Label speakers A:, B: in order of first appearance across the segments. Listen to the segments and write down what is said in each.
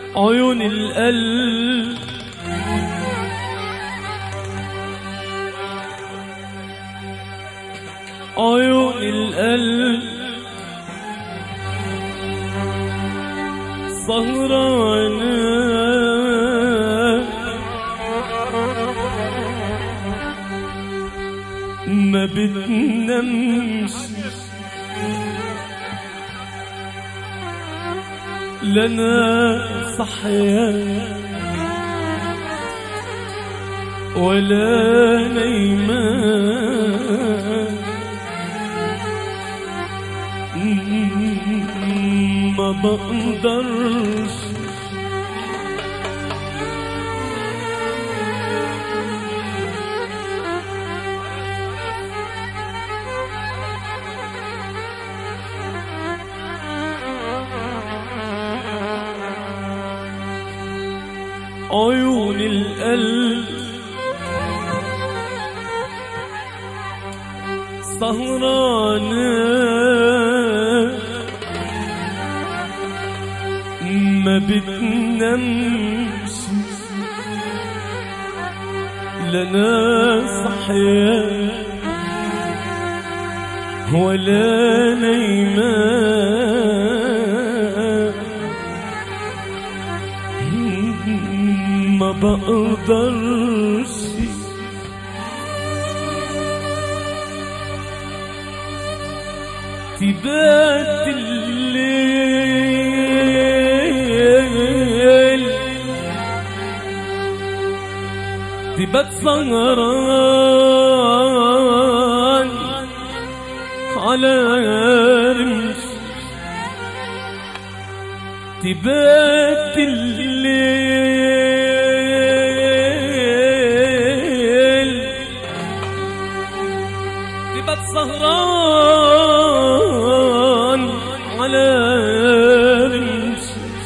A: عيون القلب عيون القلب سهرانة ما بتنامش لنا صحيان ولا نيمان ما بقدرش عيون القلب سهرانة ما بتنامش لنا صحيان ولا نيمان ما بقدرش تبات الليل تبات سهران على رمش تبات الليل تبات سهران على رمش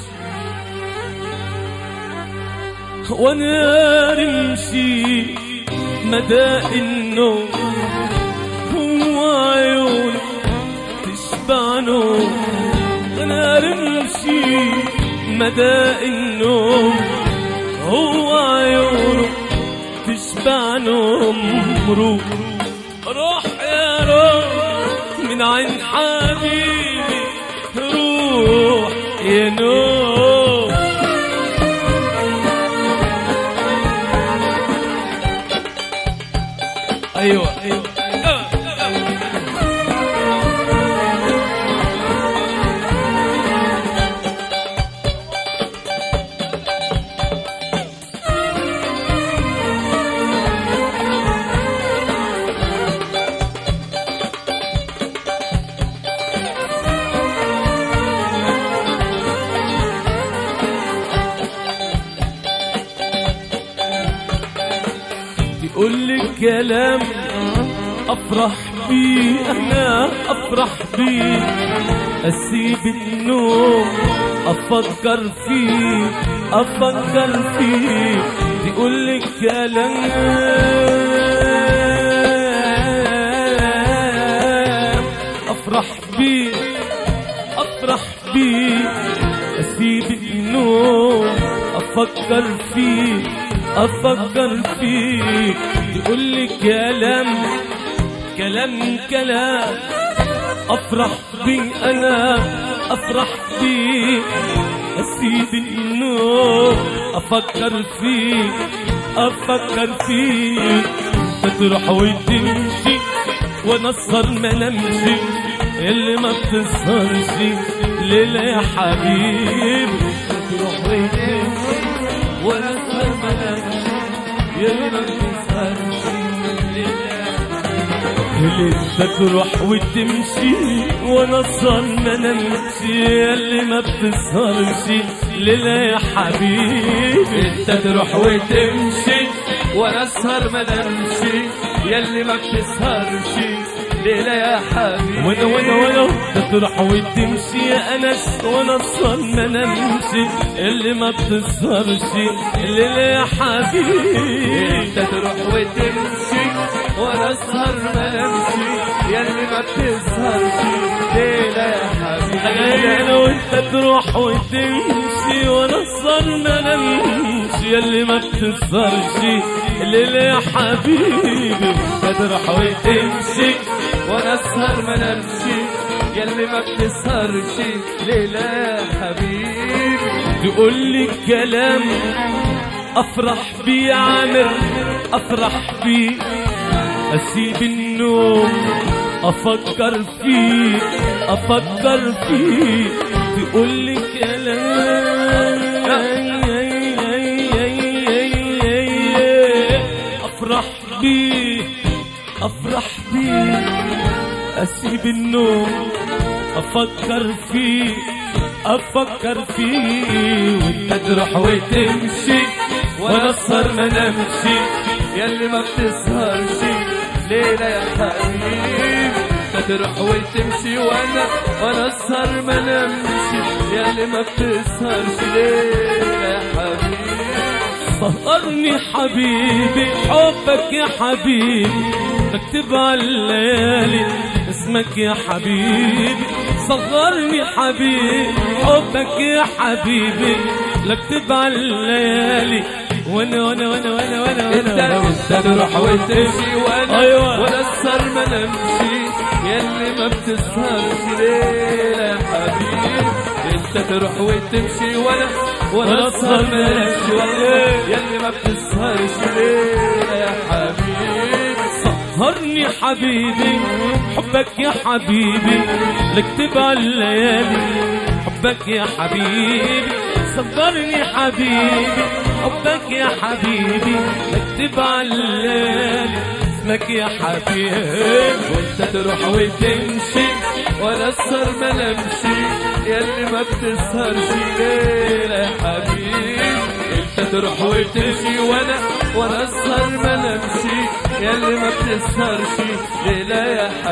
A: وانا رمشي مدى النوم هو عيون تشبع نوم انا رمشي مدى النوم هو عيونه تشبع نوم روح روح يا روح من عين حبيبي روح يا نور ايوه ايوه تقول لي كلام افرح بيه انا افرح بيه اسيب النوم افكر فيه افكر فيه تقول لي كلام افرح بيه افرح بيه اسيب النوم افكر فيه افكر فيه تقول لي كلام كلام كلام افرح بيه انا افرح بيه اسيب النوم افكر فيه افكر فيه بتروح وتمشي وانا اسهر ما نمشي اللي ما بتسهرش ليلة يا حبيبي بتروح وتمشي وانا اسهر ما نمشي اللي ما بتسهرش لسه تروح وتمشي وانا اسهر ما نمشي اللي ما بتسهرش ليلة يا حبيبي
B: انت تروح وتمشي وانا اسهر ما نمشي ياللي ما بتسهرش ليلة يا حبيبي
A: وانا وانا وانا تروح وتمشي يا انس وانا اسهر ما نمشي اللي ما بتسهرش الليلة يا حبيبي
B: انت تروح وتمشي وانا اسهر ما نمشي ياللي ما بتسهرش ليلة يا حبيبي
A: انا وانت تروح وتمشي وانا اسهر اسهر ما نمشي يلي ما بتسهرش الليلة يا حبيبي تروح وتمشي
B: وانا اسهر ما نمشي يلي ما بتسهرش ليلة يا حبيبي
A: تقول لي كلام افرح بيه عامر افرح بيه اسيب النوم افكر فيه افكر فيه تقول لي كلام افرح بيه افرح بيه اسيب النوم افكر فيه افكر فيه وانت تروح وتمشي وانا اسهر ما نمشي
B: يلي ما بتسهرش ليلة يا حبيبي انت تروح وتمشي وانا وانا اسهر ما نمشي يلي ما بتسهرش ليلة يا حبيبي
A: سهرني حبيبي حبك يا حبيبي بكتب على الليالي اسمك يا حبيبي صغرني حبيبي حبك يا حبيبي لكتب على الليالي وانا وانا وانا وانا وانا
B: انت
A: وانا
B: انت تروح وتمشي وانا
A: أيوة.
B: وانا اسهر ما نمشي يلي ما بتسهرش ليلة يا حبيبي انت تروح وتمشي وانا وانا اسهر ما نمشي والله يلي ما بتسهرش ليلة يا حبيبي
A: سهرني حبيبي حبك يا حبيبي لكتب على الليالي حبك يا حبيبي صبرني حبيبي حبك يا حبيبي لكتب على الليالي اسمك يا حبيبي
B: وانت تروح وتمشي وانا اسهر ما نمشي يلي ما بتسهرش ليلة يا حبيبي انت تروح وتمشي وانا وانا اسهر ما نمشي يلي ما بتسهرش ليلة يا حبيبي